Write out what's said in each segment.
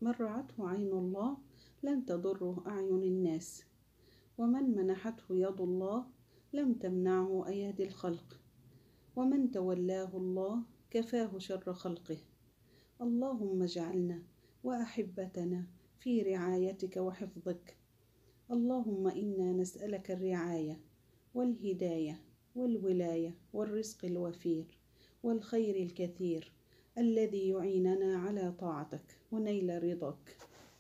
من رعته عين الله لن تضره أعين الناس ومن منحته يد الله لم تمنعه أيادي الخلق ومن تولاه الله كفاه شر خلقه اللهم اجعلنا وأحبتنا في رعايتك وحفظك اللهم إنا نسألك الرعاية والهداية والولاية والرزق الوفير والخير الكثير الذي يعيننا على طاعتك ونيل رضاك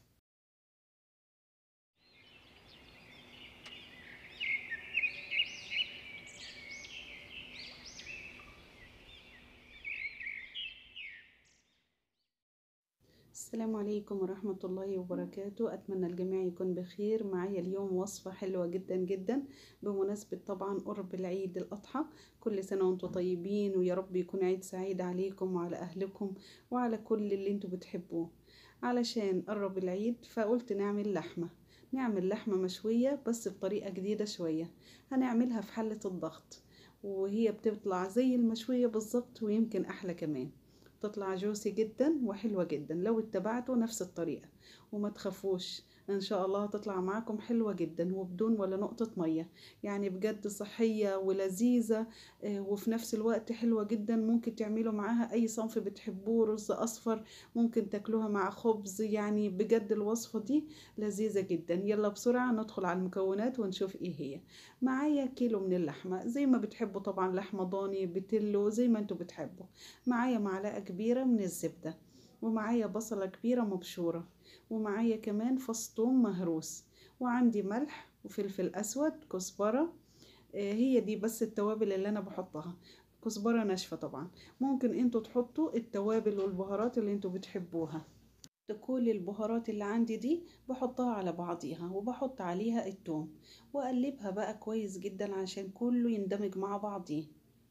السلام عليكم ورحمة الله وبركاته أتمنى الجميع يكون بخير معايا اليوم وصفة حلوة جدا جدا بمناسبة طبعا قرب العيد الأضحى كل سنة وانتم طيبين ويا رب يكون عيد سعيد عليكم وعلى أهلكم وعلى كل اللي انتوا بتحبوه علشان قرب العيد فقلت نعمل لحمة نعمل لحمة مشوية بس بطريقة جديدة شوية هنعملها في حلة الضغط وهي بتطلع زي المشوية بالظبط ويمكن أحلى كمان تطلع جوسي جدا وحلوة جدا لو اتبعتوا نفس الطريقة وما تخافوش ان شاء الله هتطلع معاكم حلوة جدا وبدون ولا نقطة مية يعني بجد صحية ولذيذة وفي نفس الوقت حلوة جدا ممكن تعملوا معاها اي صنف بتحبوه رز اصفر ممكن تاكلوها مع خبز يعني بجد الوصفة دي لذيذة جدا يلا بسرعة ندخل على المكونات ونشوف ايه هي معايا كيلو من اللحمة زي ما بتحبوا طبعا لحمة ضاني بتلو زي ما انتوا بتحبوا معايا معلقة كبيرة من الزبدة ومعايا بصلة كبيرة مبشورة ومعايا كمان فص ثوم مهروس وعندي ملح وفلفل أسود كزبرة هي دي بس التوابل اللي أنا بحطها كزبرة ناشفة طبعا ممكن انتوا تحطوا التوابل والبهارات اللي انتوا بتحبوها كل البهارات اللي عندي دي بحطها على بعضيها وبحط عليها التوم واقلبها بقى كويس جدا عشان كله يندمج مع بعضيه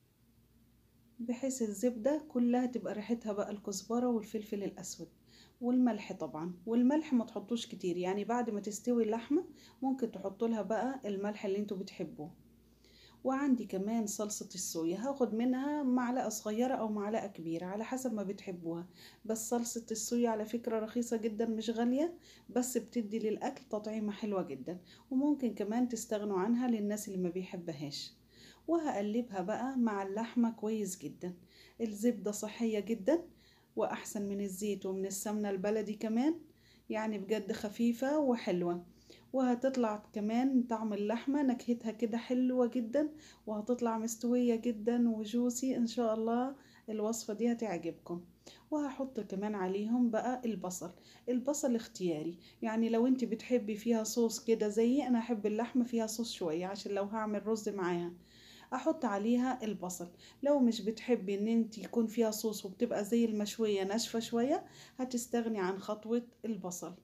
بحيث الزبدة كلها تبقى ريحتها بقى الكزبرة والفلفل الأسود والملح طبعا والملح ما تحطوش كتير يعني بعد ما تستوي اللحمة ممكن تحطوا لها بقى الملح اللي انتوا بتحبوه وعندي كمان صلصة الصويا هاخد منها معلقة صغيرة أو معلقة كبيرة على حسب ما بتحبوها بس صلصة الصويا على فكرة رخيصة جدا مش غالية بس بتدي للأكل تطعيمة حلوة جدا وممكن كمان تستغنوا عنها للناس اللي ما بيحبهاش وهقلبها بقى مع اللحمة كويس جدا الزبدة صحية جدا وأحسن من الزيت ومن السمنة البلدي كمان يعني بجد خفيفة وحلوة وهتطلع كمان طعم اللحمة نكهتها كده حلوة جدا وهتطلع مستوية جدا وجوسي إن شاء الله الوصفة دي هتعجبكم وهحط كمان عليهم بقى البصل البصل اختياري يعني لو انت بتحبي فيها صوص كده زي انا احب اللحمة فيها صوص شوية عشان لو هعمل رز معاها احط عليها البصل لو مش بتحبي ان انت يكون فيها صوص وبتبقى زي المشوية ناشفة شوية هتستغني عن خطوة البصل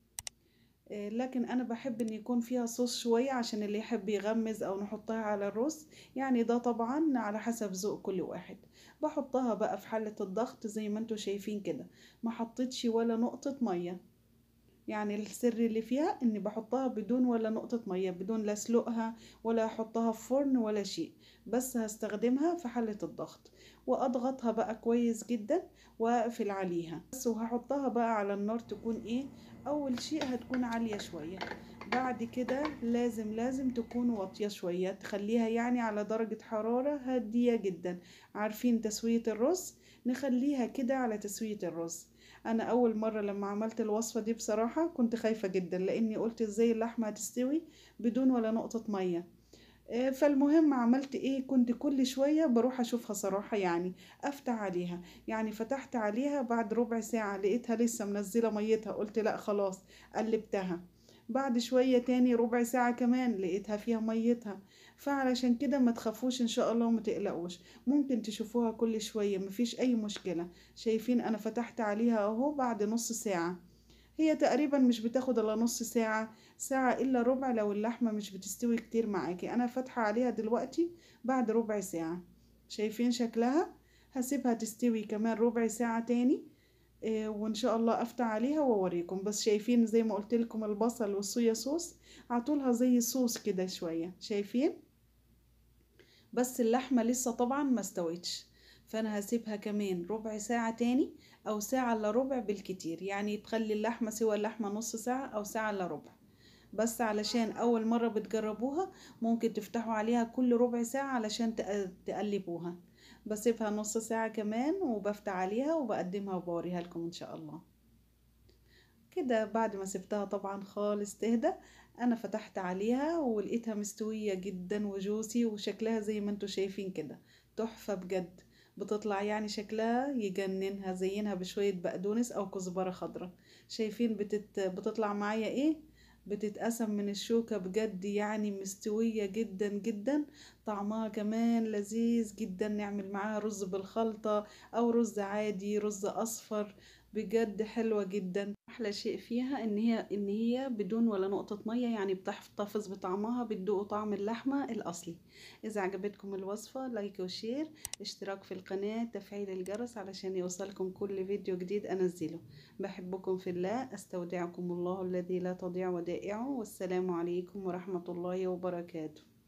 لكن انا بحب ان يكون فيها صوص شوية عشان اللي يحب يغمز او نحطها على الرز يعني ده طبعا على حسب ذوق كل واحد بحطها بقى في حلة الضغط زي ما انتوا شايفين كده ما حطيتش ولا نقطة مية يعني السر اللي فيها اني بحطها بدون ولا نقطة مية بدون لا اسلقها ولا احطها في فرن ولا شيء بس هستخدمها في حلة الضغط واضغطها بقى كويس جدا واقفل عليها بس وهحطها بقى على النار تكون ايه اول شيء هتكون عالية شوية بعد كده لازم لازم تكون واطية شوية تخليها يعني على درجة حرارة هادية جدا عارفين تسوية الرز نخليها كده على تسوية الرز انا اول مرة لما عملت الوصفة دي بصراحة كنت خايفة جدا لاني قلت ازاي اللحمة هتستوي بدون ولا نقطة مية فالمهم عملت ايه كنت كل شوية بروح اشوفها صراحة يعني افتح عليها يعني فتحت عليها بعد ربع ساعة لقيتها لسه منزلة ميتها قلت لا خلاص قلبتها بعد شوية تاني ربع ساعة كمان لقيتها فيها ميتها فعلشان كده ما تخافوش ان شاء الله وما تقلقوش ممكن تشوفوها كل شوية مفيش اي مشكلة شايفين انا فتحت عليها اهو بعد نص ساعة هي تقريبا مش بتاخد الا نص ساعة ساعة الا ربع لو اللحمة مش بتستوي كتير معاكي انا فاتحة عليها دلوقتي بعد ربع ساعة شايفين شكلها هسيبها تستوي كمان ربع ساعة تاني إيه وان شاء الله افتح عليها واوريكم بس شايفين زي ما قلت لكم البصل والصويا صوص عطولها زي صوص كده شوية شايفين بس اللحمة لسه طبعا ما استوتش فانا هسيبها كمان ربع ساعة تاني او ساعة الا ربع بالكتير يعني تخلي اللحمة سوى اللحمة نص ساعة او ساعة الا ربع بس علشان اول مرة بتجربوها ممكن تفتحوا عليها كل ربع ساعة علشان تقلبوها بسيبها نص ساعة كمان وبفتح عليها وبقدمها وبوريها لكم ان شاء الله كده بعد ما سبتها طبعا خالص تهدى انا فتحت عليها ولقيتها مستوية جدا وجوسي وشكلها زي ما انتوا شايفين كده تحفة بجد بتطلع يعني شكلها يجننها زينها بشوية بقدونس او كزبرة خضرة شايفين بتت... بتطلع معايا ايه بتتقسم من الشوكة بجد يعني مستوية جدا جدا طعمها كمان لذيذ جدا نعمل معاها رز بالخلطة او رز عادي رز اصفر بجد حلوة جدا احلى شيء فيها ان هي ان هي بدون ولا نقطة مية يعني بتحتفظ بطعمها بتدوقوا طعم اللحمة الاصلي اذا عجبتكم الوصفة لايك وشير اشتراك في القناة تفعيل الجرس علشان يوصلكم كل فيديو جديد انزله بحبكم في الله استودعكم الله الذي لا تضيع ودائعه والسلام عليكم ورحمة الله وبركاته